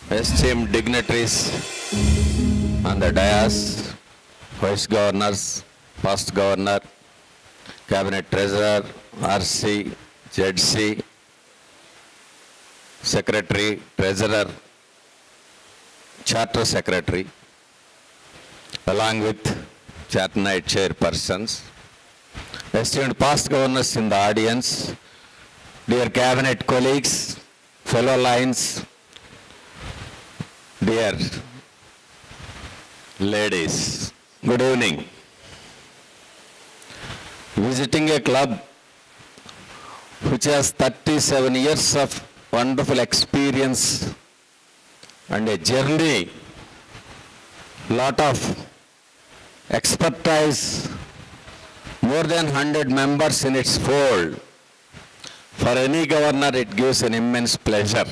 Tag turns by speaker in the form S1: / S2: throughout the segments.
S1: esteemed dignitaries on the dais, Vice Governors, Past Governor, Cabinet Treasurer, RC, ZC, Secretary, Treasurer, Charter Secretary, along with Charter Night Chairpersons, esteemed past governors in the audience, dear cabinet colleagues, fellow lines, dear ladies, good evening. Visiting a club which has 37 years of wonderful experience and a journey, lot of expertise, more than 100 members in its fold. For any governor, it gives an immense pleasure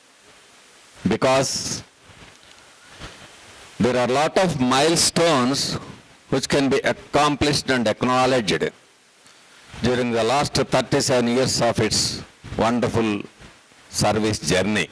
S1: because there are a lot of milestones which can be accomplished and acknowledged during the last 37 years of its wonderful service journey.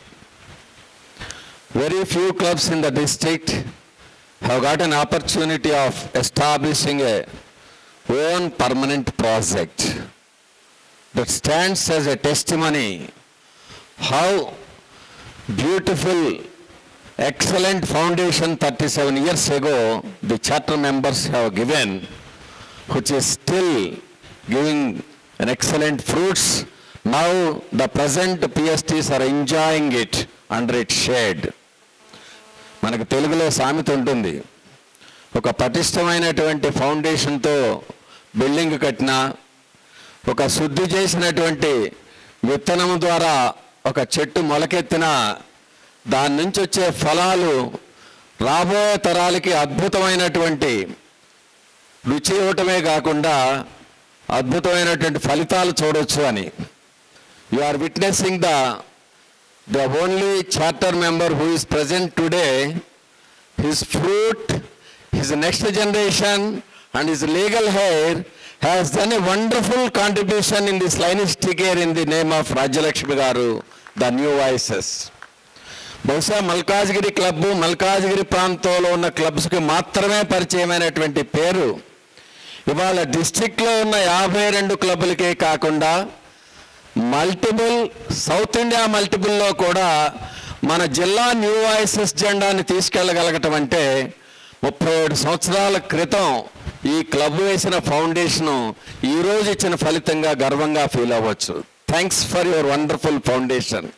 S1: Very few clubs in the district have got an opportunity of establishing a own permanent project that stands as a testimony how beautiful, excellent foundation 37 years ago the charter members have given, which is still giving an excellent fruits. Now the present PSTs are enjoying it under its shade. మనకు తెలుగులో సామెత ఉంటుంది ఒక పటిష్టమైనటువంటి ఫౌండేషన్తో building కట్టినా ఒక శుద్ధి చేసినటువంటి విత్తనం ద్వారా ఒక చెట్టు మొలకెత్తిన దాని నుంచి వచ్చే ఫలాలు రాబోయే తరాలకి అద్భుతమైనటువంటి రుచి ఇవ్వటమే కాకుండా అద్భుతమైనటువంటి ఫలితాలు చూడొచ్చు అని you are witnessing the the only charter member who is present today his fruit, his next generation, and his legal hair has done a wonderful contribution in this linistic care in the name of Rajalakshmi Garu, the new voices. బహుశా Malkajgiri club Malkajgiri ప్రాంతంలో ఉన్న క్లబ్స్కి మాత్రమే పరిచయమైనటువంటి పేరు ఇవాళ డిస్టిక్లో ఉన్న యాభై రెండు క్లబ్బులకే కాకుండా మల్టిపుల్ సౌత్ ఇండియా మల్టిపుల్లో కూడా మన జిల్లా న్యూ వాయిసెస్ జెండాని తీసుకెళ్ళగలగటం అంటే ముప్పై ఏడు సంవత్సరాల క్రితం ఈ క్లబ్ వేసిన ఫౌండేషను ఈరోజు ఇచ్చిన ఫలితంగా గర్వంగా ఫీల్ అవ్వచ్చు thanks for your wonderful foundation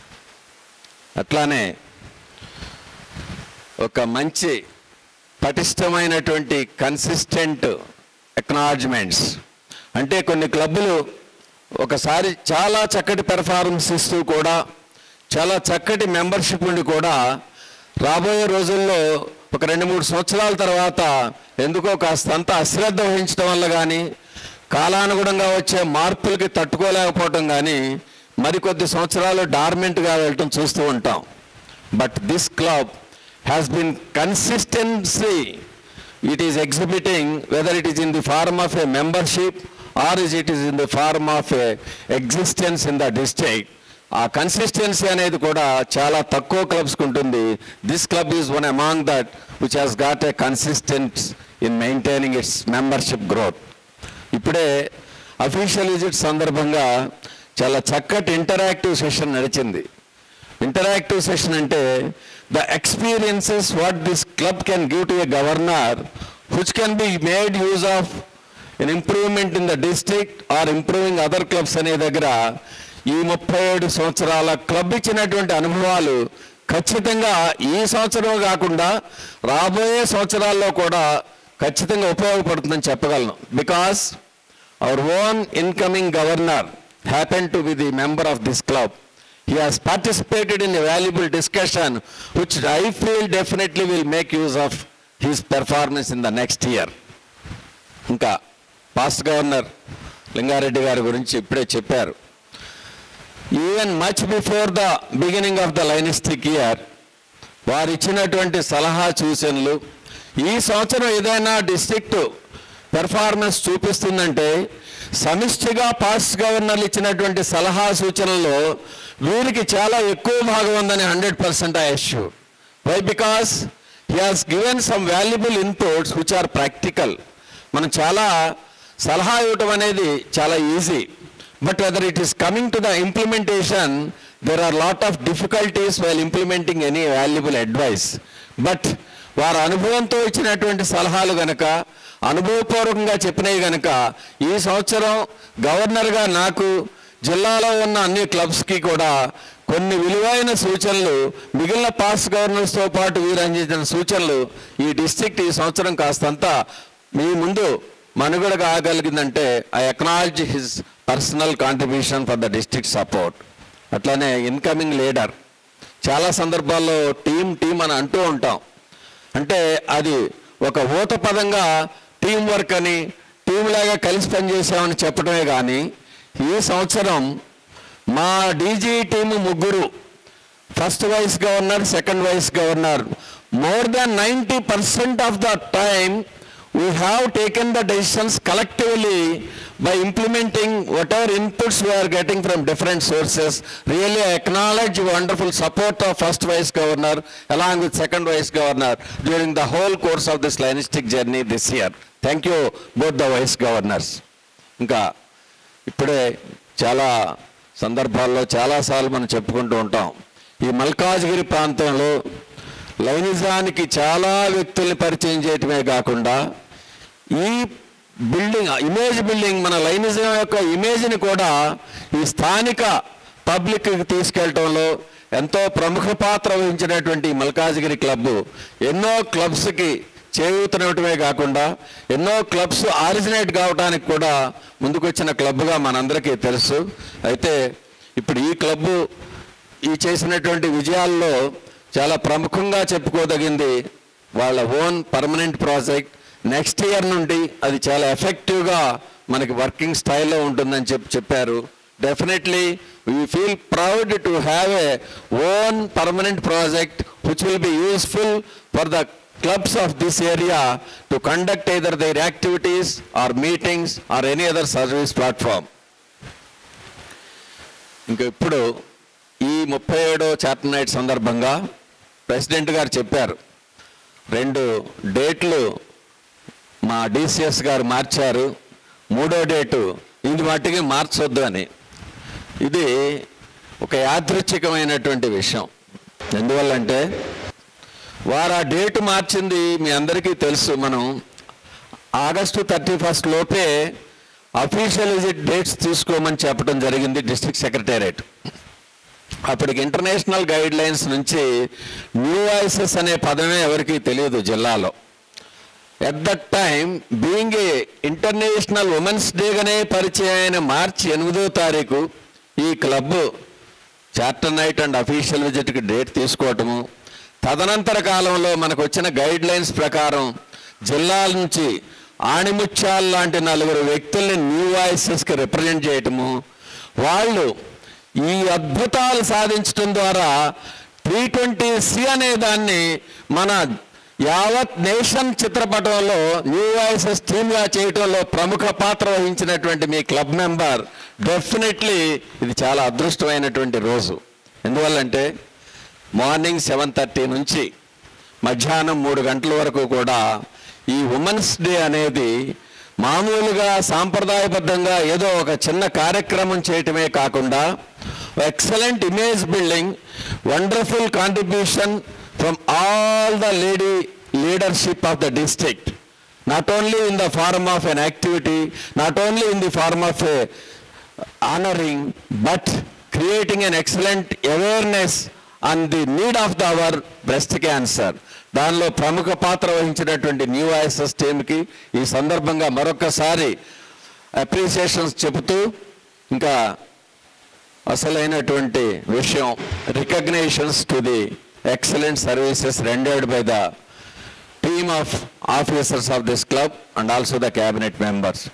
S1: అట్లానే ఒక మంచి పటిష్టమైనటువంటి కన్సిస్టెంట్ ఎక్నాలజ్మెంట్స్ అంటే కొన్ని క్లబ్బులు ఒకసారి చాలా చక్కటి పెర్ఫార్మెన్స్ ఇస్తూ కూడా చాలా చక్కటి మెంబర్షిప్ ఉండి కూడా రాబోయే రోజుల్లో ఒక రెండు మూడు సంవత్సరాల తర్వాత ఎందుకో కాస్తంత అశ్రద్ధ వహించడం వల్ల కానీ కాలానుగుణంగా వచ్చే మార్పులకి తట్టుకోలేకపోవటం కానీ మరికొద్ది సంవత్సరాలు డార్మెంట్గా వెళ్ళటం చూస్తూ ఉంటాం but this club has been consistency it is exhibiting whether it is in the form of a membership or is it is in the form of a existence in the district ఆ consistency అనేది కూడా చాలా తక్కువ క్లబ్స్కి ఉంటుంది this club is one among that which has got a consistence in maintaining its membership growth ఇప్పుడే official visit సందర్భంగా చాలా చక్కటి ఇంటరాక్టివ్ సెషన్ నడిచింది ఇంటరాక్టివ్ సెషన్ అంటే the experiences what this club can give to a governor which can be made use of in improvement in the district or improving other clubs అనే దగ్గర ఈ ముప్పై ఏడు సంవత్సరాల క్లబ్ ఇచ్చినటువంటి అనుభవాలు ఖచ్చితంగా ఈ సంవత్సరం కాకుండా రాబోయే సంవత్సరాల్లో కూడా ఖచ్చితంగా ఉపయోగపడుతుందని చెప్పగలను because our own incoming governor happen to be the member of this club he has participated in a valuable discussion which I feel definitely will make use of his performance in the next year. ఇంకా past governor Lingareddy గారి గురించి ఇప్పుడే చెప్పారు even much before the beginning of the Lionistic year వారు ఇచ్చినటువంటి సలహా సూచనలు ఈ సంవత్సరం ఏదైనా డిస్ట్రిక్ట్ పెర్ఫార్మెన్స్ చూపిస్తుందంటే సమిష్టిగా పాస్ట్ గవర్నర్లు ఇచ్చినటువంటి సలహా సూచనల్లో వీరికి చాలా ఎక్కువ భాగం ఉందని hundred percent I assure why because he has given some valuable inputs which are practical మనం చాలా సలహా ఇవ్వటం అనేది చాలా easy but whether it is coming to the implementation there are lot of difficulties while implementing any valuable advice but వారి అనుభవంతో ఇచ్చినటువంటి సలహాలు గనక అనుభవపూర్వకంగా చెప్పినవి గనక ఈ సంవత్సరం గవర్నర్గా నాకు జిల్లాలో ఉన్న అన్ని క్లబ్స్కి కూడా కొన్ని విలువైన సూచనలు మిగిలిన పాస్ గవర్నర్స్తో పాటు వీరు అందించిన సూచనలు ఈ డిస్ట్రిక్ట్ ఈ సంవత్సరం కాస్తంత మీ ముందు మనుగడ కాగలిగిందంటే I acknowledge his personal contribution for the district support అట్లానే ఇన్కమింగ్ లీడర్ చాలా సందర్భాల్లో టీం టీం అని అంటూ ఉంటాం అంటే అది ఒక ఊత పదంగా టీం వర్క్ అని టీం లాగా కలిసి పనిచేసామని చెప్పడమే కానీ ఈ సంవత్సరం మా డీజీ టీము ముగ్గురు first vice governor second vice governor more than ninety percent of the time we have taken the decisions collectively by implementing whatever inputs we are getting from different sources. Really, I acknowledge wonderful support of first vice governor along with second vice governor during the whole course of this linistic journey this year. Thank you, both the vice governors. ఇంకా ఇప్పుడే చాలా సందర్భాల్లో చాలాసార్లు మనం చెప్పుకుంటూ ఉంటాం ఈ మల్కాజ్గిరి ప్రాంతంలో లైనిజానికి చాలా వ్యక్తుల్ని పరిచయం చేయటమే కాకుండా ఈ బిల్డింగ్ ఇమేజ్ బిల్డింగ్ మన లైనిజం యొక్క ఇమేజ్ని కూడా ఈ స్థానిక పబ్లిక్కి తీసుకెళ్ళటంలో ఎంతో ప్రముఖ పాత్ర వహించినటువంటి ఈ మల్కాజ్గిరి క్లబ్ ఎన్నో క్లబ్స్కి చేయూతనవటమే కాకుండా ఎన్నో క్లబ్స్ ఆరిజినేట్ కావడానికి కూడా ముందుకొచ్చిన క్లబ్గా మనందరికీ తెలుసు అయితే ఇప్పుడు ఈ క్లబ్బు ఈ చేసినటువంటి విజయాల్లో చాలా ప్రముఖంగా చెప్పుకోదగింది వాళ్ళ own permanent project next year నుండి అది చాలా ఎఫెక్టివ్గా మనకి వర్కింగ్ స్టైల్లో ఉంటుందని చెప్పి చెప్పారు definitely we feel proud to have a own permanent project which will be useful for the clubs of this area to conduct either their activities or meetings or any other service platform ఇంకా ఇప్పుడు ఈ ముప్పై ఏడో charter night సందర్భంగా president గారు చెప్పారు రెండు డేట్లు మా డిసిఎస్ గారు మార్చారు మూడో డేటు ఇది మట్టికి మార్చొద్దు అని ఇది ఒక యాదృచ్ఛికమైనటువంటి విషయం ఎందువల్లంటే వారు ఆ డేటు మార్చింది మీ అందరికీ తెలుసు మనం ఆగస్టు థర్టీ ఫస్ట్ లోపే అఫీషియల్ విజిట్ డేట్స్ తీసుకోమని చెప్పడం జరిగింది డిస్ట్రిక్ట్ సెక్రటేరియట్ అప్పటికి ఇంటర్నేషనల్ గైడ్ లైన్స్ నుంచి న్యూ వాయిసెస్ అనే పదమే ఎవరికీ తెలియదు జిల్లాలో at that time being a international women's డేగానే పరిచయం అయిన మార్చి ఎనిమిదో తారీఖు ఈ club charter night and official విజిట్కి డేట్ తీసుకోవటము తదనంతర కాలంలో మనకు వచ్చిన గైడ్ లైన్స్ ప్రకారం జిల్లాల నుంచి ఆణిముత్యాల లాంటి నలుగురు వ్యక్తుల్ని న్యూ వాయిసెస్కి రిప్రజెంట్ చేయటము వాళ్ళు ఈ అద్భుతాలు సాధించడం ద్వారా త్రీ ట్వంటీ సి అనే దాన్ని మన యావత్ నేషన్ చిత్రపటంలో న్యూ వాయిసెస్ టీమ్గా చేయటంలో ప్రముఖ పాత్ర వహించినటువంటి మీ క్లబ్ మెంబర్ డెఫినెట్లీ ఇది చాలా అదృష్టమైనటువంటి రోజు ఎందువల్లంటే మార్నింగ్ సెవెన్ థర్టీ నుంచి మధ్యాహ్నం మూడు గంటల వరకు కూడా ఈ ఉమెన్స్ డే అనేది మామూలుగా సాంప్రదాయబద్ధంగా ఏదో ఒక చిన్న కార్యక్రమం చేయటమే కాకుండా excellent image building wonderful contribution from all the lady leadership of the district not only in the form of an activity not only in the form of a honoring but creating an excellent awareness on the need of the our breast cancer దానిలో ప్రముఖ పాత్ర వహించినటువంటి new ISS టీమ్కి ఈ సందర్భంగా మరొకసారి appreciations చెబుతూ ఇంకా అసలైనటువంటి విషయం recognitions to the excellent services rendered by the team of officers of this club and also the cabinet members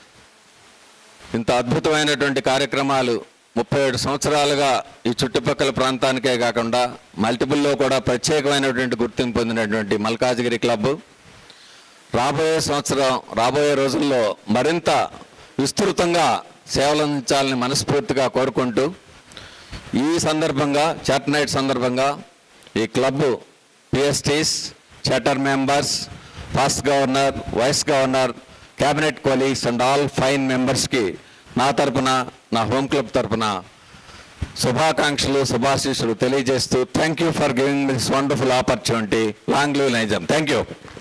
S1: ఇంత అద్భుతమైనటువంటి కార్యక్రమాలు ముప్పై ఏడు సంవత్సరాలుగా ఈ చుట్టుపక్కల ప్రాంతానికే కాకుండా మల్టిపుల్లో కూడా ప్రత్యేకమైనటువంటి గుర్తింపు పొందినటువంటి మల్కాజ్గిరి క్లబ్ రాబోయే సంవత్సరం రాబోయే రోజుల్లో మరింత విస్తృతంగా సేవలు అందించాలని మనస్ఫూర్తిగా కోరుకుంటూ ఈ సందర్భంగా చట్ నైట్ సందర్భంగా ఈ club PSTs charter members first governor vice governor cabinet colleagues and all fine మెంబర్స్కి నా తరపున నా హోమ్ క్లబ్ తరపున శుభాకాంక్షలు శుభాశీస్సులు తెలియజేస్తూ thank you for giving this wonderful opportunity long live Nizam thank you